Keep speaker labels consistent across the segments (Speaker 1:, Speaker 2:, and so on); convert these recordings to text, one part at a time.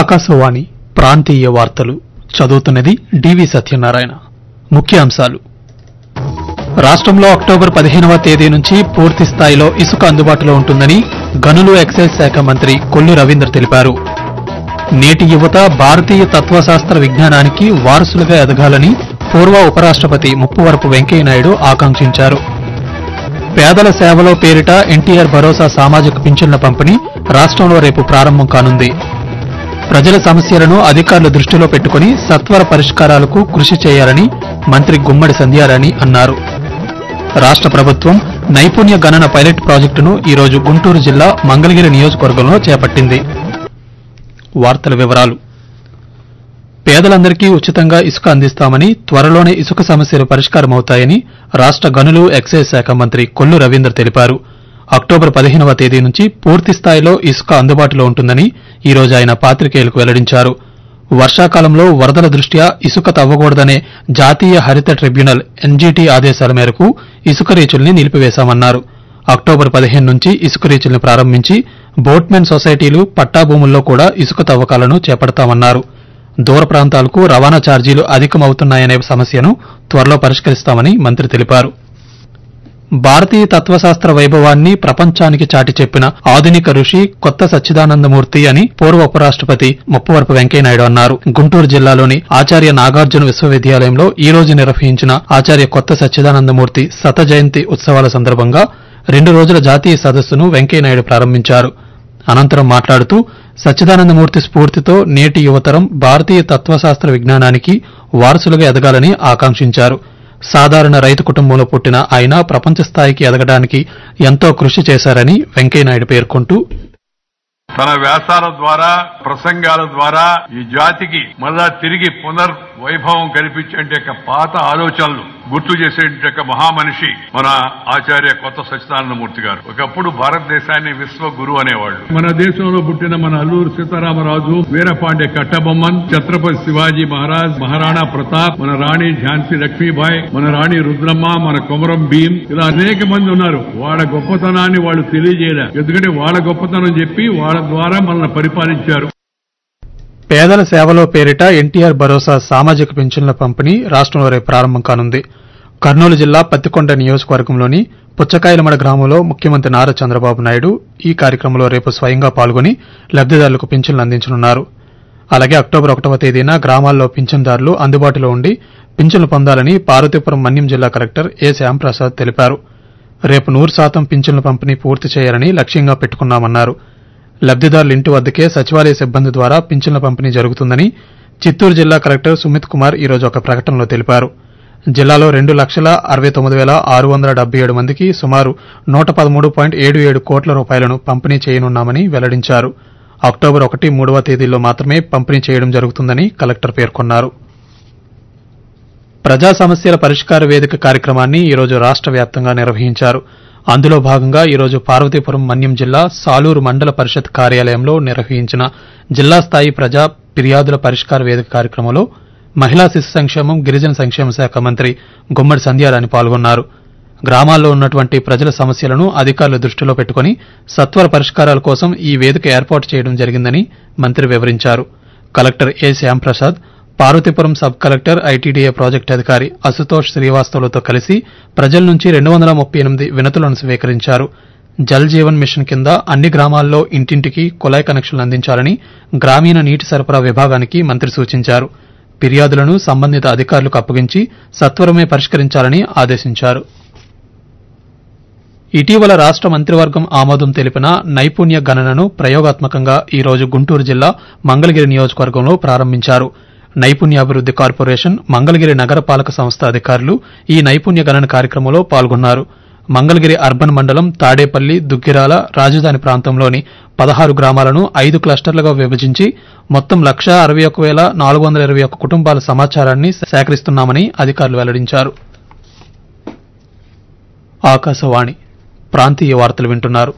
Speaker 1: ఆకాశవాణి ప్రాంతీయ వార్తలు చదువుతున్నది డివి సత్యనారాయణ ముఖ్యాంశాలు రాష్ట్రంలో అక్టోబర్ పదిహేనవ తేదీ నుంచి పూర్తి స్థాయిలో ఇసుక అందుబాటులో ఉంటుందని గనులు ఎక్సైజ్ శాఖ మంత్రి కొల్లు రవీంద్ర తెలిపారు నేటి యువత భారతీయ తత్వశాస్త్ర విజ్ఞానానికి వారసులుగా ఎదగాలని పూర్వ ఉపరాష్ట్రపతి ముప్పువరపు వెంకయ్యనాయుడు ఆకాంక్షించారు పేదల సేవలో పేరిట ఎన్టీఆర్ భరోసా సామాజిక పింఛన్ల పంపిణీ రాష్ట్రంలో రేపు ప్రారంభం కానుంది ప్రజల సమస్యలను అధికారులు దృష్టిలో పెట్టుకుని సత్వర పరిష్కారాలకు కృషి చేయాలని మంత్రి గుమ్మడి సంధ్యారాణి అన్నారు రాష్ట్ర ప్రభుత్వం నైపుణ్య గణన పైలట్ ప్రాజెక్టును ఈరోజు గుంటూరు జిల్లా మంగళగిరి నియోజకవర్గంలో చేపట్టింది వార్తల వివరాలు పేదలందరికీ ఉచితంగా ఇసుక అందిస్తామని త్వరలోనే ఇసుక సమస్యలు పరిష్కారమవుతాయని రాష్ట్ర గనులు ఎక్సైజ్ శాఖ మంత్రి కొల్లు రవీంద్ర తెలిపారు అక్టోబర్ పదిహేనవ తేదీ నుంచి పూర్తి స్థాయిలో ఇసుక అందుబాటులో ఉంటుందని ఈ రోజు ఆయన పాత్రికేయులకు వెల్లడించారు వర్షాకాలంలో వరదల దృష్ట్యా ఇసుక తవ్వకూడదనే జాతీయ హరిత ట్రిబ్యునల్ ఎన్జీటీ ఆదేశాల మేరకు ఇసుక రీచుల్ని నిలిపివేశామన్నారు అక్టోబర్ పదిహేను నుంచి ఇసుక రీచుల్ని ప్రారంభించి బోట్మెన్ సొసైటీలు పట్టా భూముల్లో కూడా ఇసుక తవ్వకాలను చేపడతామన్నారు దూర ప్రాంతాలకు రవాణా ఛార్జీలు అధికమవుతున్నాయనే సమస్యను త్వరలో పరిష్కరిస్తామని మంత్రి తెలిపారు భారతీయ తత్వశాస్త్ర వైభవాన్ని ప్రపంచానికి చాటి చెప్పిన ఆధునిక ఋషి కొత్త సచ్చిదానందమూర్తి అని పూర్వ ఉపరాష్ట్రపతి ముప్పవరపు వెంకయ్యనాయుడు అన్నారు గుంటూరు జిల్లాలోని ఆచార్య నాగార్జున విశ్వవిద్యాలయంలో ఈ రోజు నిర్వహించిన ఆచార్య కొత్త సచ్చిదానందమూర్తి శత జయంతి ఉత్సవాల సందర్భంగా రెండు రోజుల జాతీయ సదస్సును వెంకయ్యనాయుడు ప్రారంభించారు అనంతరం మాట్లాడుతూ సచ్చిదానందమూర్తి స్ఫూర్తితో నేటి యువతరం భారతీయ తత్వశాస్త్ర విజ్ఞానానికి వారసులుగా ఎదగాలని ఆకాంక్షించారు సాధారణ రైతు కుటుంబంలో పుట్టిన ఆయన ప్రపంచ స్థాయికి ఎదగడానికి ఎంతో కృషి చేశారని వెంకయ్యనాయుడు పేర్కొంటూ
Speaker 2: తన వ్యాసాల ద్వారా ప్రసంగాల ద్వారా ఈ జాతికి మళ్ళా తిరిగి పునర్ వైభవం కల్పించే యొక్క పాత ఆలోచనలు గుర్తు చేసే యొక్క మహామనిషి మన ఆచార్య కొత్త సత్యనారాయణమూర్తి గారు ఒకప్పుడు భారతదేశాన్ని విశ్వ గురు అనేవాళ్ళు మన దేశంలో పుట్టిన మన అల్లూరు సీతారామరాజు వీరపాండే కట్టబొమ్మన్ ఛత్రపతి శివాజీ మహారాజ్ మహారాణా ప్రతాప్ మన రాణి ఝాన్సీ లక్ష్మీబాయి మన రాణి రుద్రమ్మ మన కొమరం భీం ఇలా అనేక మంది ఉన్నారు వాళ్ళ గొప్పతనాన్ని వాళ్ళు తెలియజేయలే ఎందుకంటే వాళ్ళ గొప్పతనం చెప్పి వాళ్ళ ద్వారా మనల్ని పరిపాలించారు
Speaker 1: పేదల సేవలో పేరిట ఎన్టీఆర్ భరోసా సామాజిక పింఛన్ల పంపిణీ రాష్ట్రంలో రేపు ప్రారంభం కానుంది కర్నూలు జిల్లా పత్తికొండ నియోజకవర్గంలోని పుచ్చకాయలమడ గ్రామంలో ముఖ్యమంత్రి నారా చంద్రబాబు నాయుడు ఈ కార్యక్రమంలో రేపు స్వయంగా పాల్గొని లబ్దిదారులకు పింఛన్లు అందించనున్నారు అలాగే అక్టోబర్ ఒకటవ తేదీన గ్రామాల్లో పింఛన్దారులు అందుబాటులో ఉండి పింఛన్లు పొందాలని పార్వతీపురం మన్యం జిల్లా కలెక్టర్ ఏ శ్యాంప్రసాద్ తెలిపారు రేపు నూరు శాతం పింఛన్ల పంపిణీ పూర్తి చేయాలని లక్ష్యంగా పెట్టుకున్నామన్నారు లబ్దిదారుల ఇంటి వద్దకే సచివాలయ సిబ్బంది ద్వారా పింఛన్ల పంపిణీ జరుగుతుందని చిత్తూరు జిల్లా కలెక్టర్ సుమిత్ కుమార్ ఈ రోజు ఒక ప్రకటనలో తెలిపారు జిల్లాలో రెండు లక్షల అరవై తొమ్మిది వేల ఆరు వందల డెబ్బై ఏడు మందికి సుమారు నూట పదమూడు పాయింట్ ఏడు ఏడు కోట్ల రూపాయలను పంపిణీ చేయనున్నామని వెల్లడించారు అక్టోబర్ ఒకటి మూడవ తేదీల్లో మాత్రమే పంపిణీ చేయడం జరుగుతుందని కలెక్టర్ పేర్కొన్నారు ప్రజా సమస్యల పరిష్కార వేదిక కార్యక్రమాన్ని ఈరోజు రాష్ట్ర వ్యాప్తంగా నిర్వహించారు అందులో భాగంగా ఈరోజు పార్వతీపురం మన్యం జిల్లా సాలూరు మండల పరిషత్ కార్యాలయంలో నిర్వహించిన జిల్లా స్థాయి ప్రజా ఫిర్యాదుల పరిష్కార వేదిక కార్యక్రమంలో మహిళా శిశు సంక్షేమం గిరిజన సంక్షేమ శాఖ మంత్రి గుమ్మడి సంధ్యారాణి పాల్గొన్నారు గ్రామాల్లో ఉన్నటువంటి ప్రజల సమస్యలను అధికారులు దృష్టిలో పెట్టుకుని సత్వర పరిష్కారాల కోసం ఈ వేదిక ఏర్పాటు చేయడం జరిగిందని మంత్రి వివరించారు collector A Shyamprasad Parvathipuram sub collector ITDA project అధికారి అశుతోష్ శ్రీవాస్తవులతో కలిసి ప్రజల నుంచి రెండు వందల ముప్పై ఎనిమిది వినతులను స్వీకరించారు జల్ జీవన్ మిషన్ కింద అన్ని గ్రామాల్లో ఇంటింటికి కుళాయి కనెక్షన్లు అందించాలని గ్రామీణ నీటి సరఫరా విభాగానికి మంత్రి సూచించారు ఫిర్యాదులను సంబంధిత అధికారులకు అప్పగించి సత్వరమే పరిష్కరించాలని ఆదేశించారు ఇటీవల రాష్ట్ర మంత్రివర్గం ఆమోదం తెలిపిన నైపుణ్య గణనను ప్రయోగాత్మకంగా ఈ రోజు గుంటూరు జిల్లా మంగళగిరి నియోజకవర్గంలో ప్రారంభించారు నైపుణ్యాభివృద్ది కార్పొరేషన్ మంగళగిరి నగరపాలక సంస్థ అధికారులు ఈ నైపుణ్య గణన కార్యక్రమంలో పాల్గొన్నారు మంగళగిరి అర్బన్ మండలం తాడేపల్లి దుగ్గిరాల రాజధాని ప్రాంతంలోని పదహారు గ్రామాలను ఐదు క్లస్టర్లుగా విభజించి మొత్తం లక్షా అరవై ఒక్క వేల నాలుగు వందల ఇరవై ఒక్క కుటుంబాల సమాచారాన్ని సేకరిస్తున్నామని అధికారులు వెల్లడించారు ఆకాశవాణి ప్రాంతీయ వార్తలు వింటున్నారు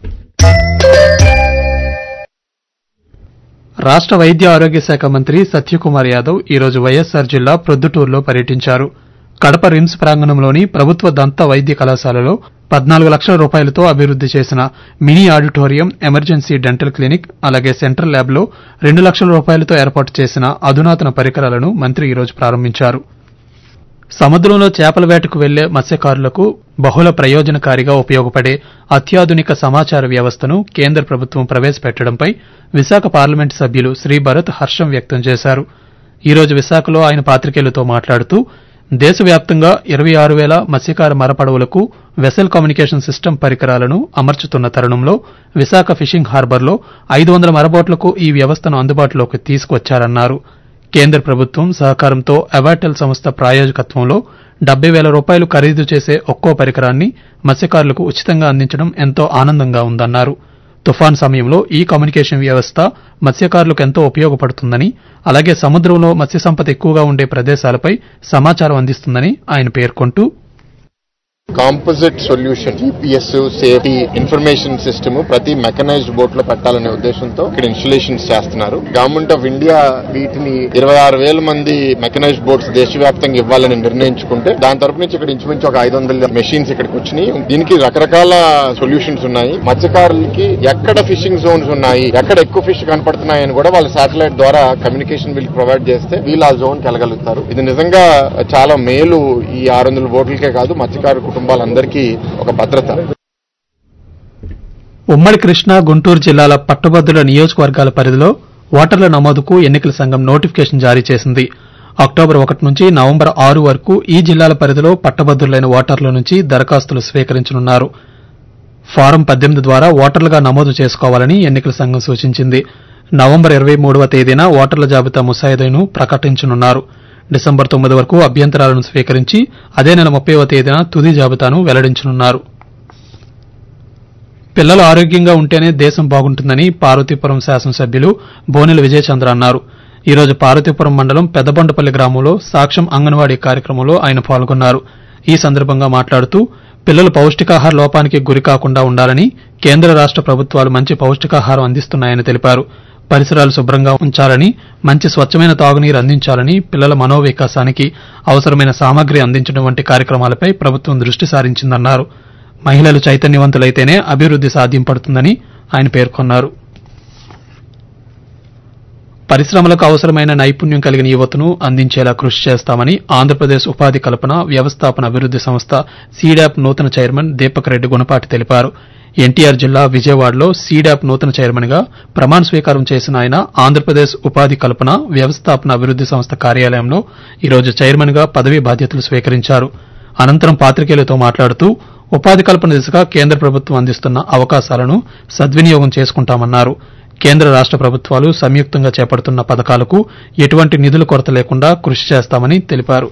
Speaker 1: రాష్ట్ర వైద్య ఆరోగ్య శాఖ మంత్రి సత్యకుమార్ యాదవ్ ఈరోజు వైఎస్సార్ జిల్లా ప్రొద్దుటూరులో పర్యటించారు కడప రిమ్స్ ప్రాంగణంలోని ప్రభుత్వ దంత వైద్య కళాశాలలో పద్నాలుగు లక్షల రూపాయలతో అభివృద్ది చేసిన mini auditorium emergency dental clinic అలాగే సెంట్రల్ ల్యాబ్లో రెండు లక్షల రూపాయలతో ఏర్పాటు చేసిన అధునాతన పరికరాలను మంత్రి ఈరోజు ప్రారంభించారు సముద్రంలో చేపల వేటకు వెళ్లే మత్స్యకారులకు బహుళ ప్రయోజనకారిగా ఉపయోగపడే అత్యాధునిక సమాచార వ్యవస్థను కేంద్ర ప్రభుత్వం ప్రవేశపెట్టడంపై విశాఖ పార్లమెంటు సభ్యులు శ్రీ భరత్ హర్షం వ్యక్తం చేశారు ఈ రోజు విశాఖలో ఆయన పాత్రికేయులతో మాట్లాడుతూ దేశవ్యాప్తంగా ఇరవై ఆరు వేల మత్స్యకార మరపడవలకు వెసల్ కమ్యూనికేషన్ సిస్టమ్ పరికరాలను అమర్చుతున్న తరుణంలో విశాఖ ఫిషింగ్ హార్బర్లో ఐదు వందల మరబోట్లకు ఈ వ్యవస్థను అందుబాటులోకి తీసుకొచ్చారన్నారు కేంద్ర ప్రభుత్వం సహకారంతో అవాటెల్ సంస్థ ప్రాయోజకత్వంలో డెబ్బై వేల రూపాయలు ఖరీదు చేసే ఒక్కో పరికరాన్ని మత్స్యకారులకు ఉచితంగా అందించడం ఎంతో ఆనందంగా ఉందన్నారు తుఫాన్ సమయంలో ఈ కమ్యూనికేషన్ వ్యవస్థ మత్స్యకారులకు ఎంతో ఉపయోగపడుతుందని అలాగే సముద్రంలో మత్స్య సంపద ఎక్కువగా ఉండే ప్రదేశాలపై సమాచారం అందిస్తుందని ఆయన పేర్కొంటూ
Speaker 3: composite solution GPS safety information system ప్రతి మెకనైజ్డ్ బోట్ లో పెట్టాలనే ఉద్దేశంతో ఇక్కడ ఇన్స్టలేషన్స్ చేస్తున్నారు గవర్నమెంట్ ఆఫ్ ఇండియా వీటిని ఇరవై ఆరు వేల మంది మెకనైజ్డ్ బోట్స్ దేశవ్యాప్తంగా ఇవ్వాలని నిర్ణయించుకుంటే దాని తరపు నుంచి ఇక్కడ ఇంచుమించు ఒక ఐదు వందల మెషిన్స్ ఇక్కడికి వచ్చినాయి దీనికి రకరకాల సొల్యూషన్స్ ఉన్నాయి మత్స్యకారులకి ఎక్కడ ఫిషింగ్ జోన్స్ ఉన్నాయి ఎక్కడ ఎక్కువ ఫిష్ కనపడుతున్నాయని కూడా వాళ్ళ శాటిలైట్ ద్వారా కమ్యూనికేషన్ వీళ్ళకి ప్రొవైడ్ చేస్తే వీళ్ళు ఆ జోన్ వెళ్ళగలుగుతారు ఇది నిజంగా చాలా మేలు ఈ ఆరు వందల బోట్లకే కాదు మత్స్యకారు కుటుంబాలందరికీ ఒక భద్రత
Speaker 1: ఉమ్మడి కృష్ణా గుంటూరు జిల్లాల పట్టభద్రుల నియోజకవర్గాల పరిధిలో ఓటర్ల నమోదుకు ఎన్నికల సంఘం నోటిఫికేషన్ జారీ చేసింది అక్టోబర్ ఒకటి నుంచి నవంబర్ ఆరు వరకు ఈ జిల్లాల పరిధిలో పట్టభద్రులైన ఓటర్ల నుంచి దరఖాస్తులు స్వీకరించనున్నారు ఫారం పద్దెనిమిది ద్వారా ఓటర్లుగా నమోదు చేసుకోవాలని ఎన్నికల సంఘం సూచించింది నవంబర్ ఇరవై మూడవ తేదీన ఓటర్ల జాబితా ముసాయిదాను ప్రకటించనున్నారు డిసెంబర్ తొమ్మిది వరకు అభ్యంతరాలను స్వీకరించి అదే నెల ముప్పైవ తేదీన తుది జాబితాను వెల్లడించనున్నారు పిల్లలు ఆరోగ్యంగా ఉంటేనే దేశం బాగుంటుందని పార్వతీపురం శాసనసభ్యులు బోనెల విజయచంద్ర అన్నారు ఈ రోజు పార్వతీపురం మండలం పెద్దబండపల్లి గ్రామంలో సాక్ష్యం అంగన్వాడీ కార్యక్రమంలో ఆయన పాల్గొన్నారు ఈ సందర్భంగా మాట్లాడుతూ పిల్లలు పౌష్టికాహార లోపానికి గురి కాకుండా ఉండాలని కేంద్ర రాష్ట ప్రభుత్వాలు మంచి పౌష్టికాహారం అందిస్తున్నాయని తెలిపారు పరిసరాలు శుభ్రంగా ఉంచాలని మంచి స్వచ్ఛమైన తాగునీరు అందించాలని పిల్లల మనోవికాసానికి అవసరమైన సామగ్రి అందించడం వంటి కార్యక్రమాలపై ప్రభుత్వం దృష్టి సారించిందన్నారు మహిళలు చైతన్యవంతులైతేనే అభివృద్ది సాధ్యంపడుతుందని ఆయన పేర్కొన్నారు పరిశ్రమలకు అవసరమైన నైపుణ్యం కలిగిన యువతను అందించేలా కృషి చేస్తామని ఆంధ్రప్రదేశ్ ఉపాధి కల్పన వ్యవస్థాపన అభివృద్ది సంస్థ సీడాప్ నూతన చైర్మన్ దీపక్ రెడ్డి గుణపాటి తెలిపారు ఎన్టీఆర్ జిల్లా విజయవాడలో సీడాప్ నూతన చైర్మన్ గా ప్రమాణ స్వీకారం చేసిన ఆయన ఆంధ్రప్రదేశ్ ఉపాధి కల్పన వ్యవస్థాపన అభివృద్ది సంస్థ కార్యాలయంలో ఈరోజు చైర్మన్ గా పదవీ బాధ్యతలు స్వీకరించారు అనంతరం పాత్రికేయులతో మాట్లాడుతూ ఉపాధి కల్పన దిశగా కేంద్ర ప్రభుత్వం అందిస్తున్న అవకాశాలను సద్వినియోగం చేసుకుంటామన్నారు కేంద్ర రాష్ట ప్రభుత్వాలు సంయుక్తంగా చేపడుతున్న పథకాలకు ఎటువంటి నిధుల కొరత లేకుండా కృషి చేస్తామని తెలిపారు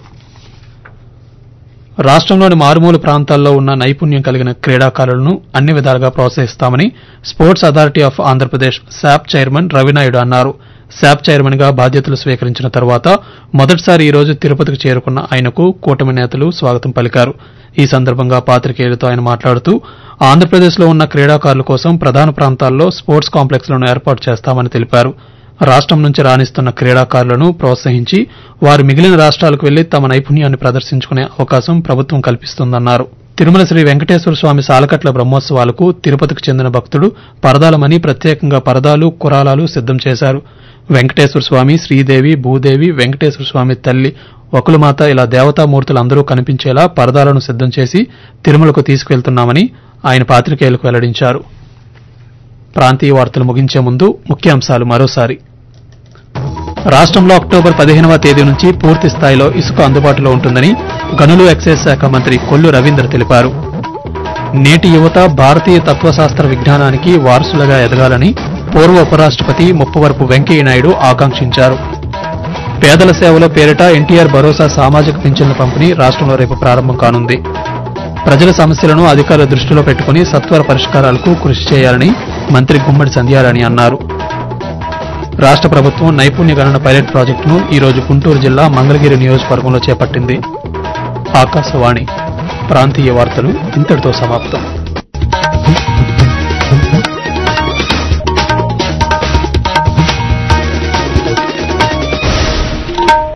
Speaker 1: రాష్టంలోని మారుమూల ప్రాంతాల్లో ఉన్న నైపుణ్యం కలిగిన క్రీడాకారులను అన్ని విధాలుగా ప్రోత్సహిస్తామని sports authority of Andhra Pradesh SAAP chairman Ravi Naidu అన్నారు శాప్ చైర్మన్ గా బాధ్యతలు స్వీకరించిన తర్వాత మొదటిసారి ఈ రోజు తిరుపతికి చేరుకున్న ఆయనకు కూటమి నేతలు స్వాగతం పలికారు ఈ సందర్భంగా పాత్రికేయులతో ఆయన మాట్లాడుతూ ఆంధ్రప్రదేశ్లో ఉన్న క్రీడాకారుల కోసం ప్రధాన ప్రాంతాల్లో స్పోర్ట్స్ కాంప్లెక్స్లను ఏర్పాటు చేస్తామని తెలిపారు రాష్టం నుంచి రాణిస్తున్న క్రీడాకారులను ప్రోత్సహించి వారు మిగిలిన రాష్ట్రాలకు వెళ్లి తమ నైపుణ్యాన్ని ప్రదర్శించుకునే అవకాశం ప్రభుత్వం కల్పిస్తోందన్నారు తిరుమల శ్రీ వెంకటేశ్వర స్వామి సాలకట్ల బ్రహ్మోత్సవాలకు తిరుపతికి చెందిన భక్తుడు పరదాలమని ప్రత్యేకంగా పరదాలు కురాలాలు సిద్దం చేశారు వెంకటేశ్వర స్వామి శ్రీదేవి భూదేవి వెంకటేశ్వర స్వామి తల్లి వకులమాత ఇలా దేవతామూర్తులు అందరూ కనిపించేలా పరదాలను సిద్దం చేసి తిరుమలకు తీసుకువెళ్తున్నామని ఆయన పాత్రికేయులకు వెల్లడించారు ప్రాంతీయ వార్తలు ముగించే ముందు ముఖ్యాంశాలు మరోసారి రాష్ట్రంలో అక్టోబర్ పదిహేనవ తేదీ నుంచి పూర్తి స్థాయిలో ఇసుక అందుబాటులో ఉంటుందని గనులు ఎక్సైజ్ శాఖ మంత్రి కొల్లు రవీంద్ర తెలిపారు నేటి యువత భారతీయ తత్వశాస్త్ర విజ్ఞానానికి వారసులుగా ఎదగాలని పూర్వ ఉపరాష్ట్రపతి ముప్పవరపు వెంకయ్యనాయుడు ఆకాంక్షించారు పేదల సేవల పేరిట ఎన్టీఆర్ భరోసా సామాజిక పింఛన్ల పంపిణీ రాష్ట్రంలో రేపు ప్రారంభం కానుంది ప్రజల సమస్యలను అధికారుల దృష్టిలో పెట్టుకుని సత్వర పరిష్కారాలకు కృషి చేయాలని మంత్రి గుమ్మడి సంధ్యారాణి అన్నారు రాష్ట్ర ప్రభుత్వం నైపుణ్య గణన పైలట్ ప్రాజెక్టును ఈ రోజు గుంటూరు జిల్లా మంగళగిరి నియోజకవర్గంలో చేపట్టింది ఆకాశవాణి ప్రాంతీయ వార్తలు ఇంతటితో సమాప్తం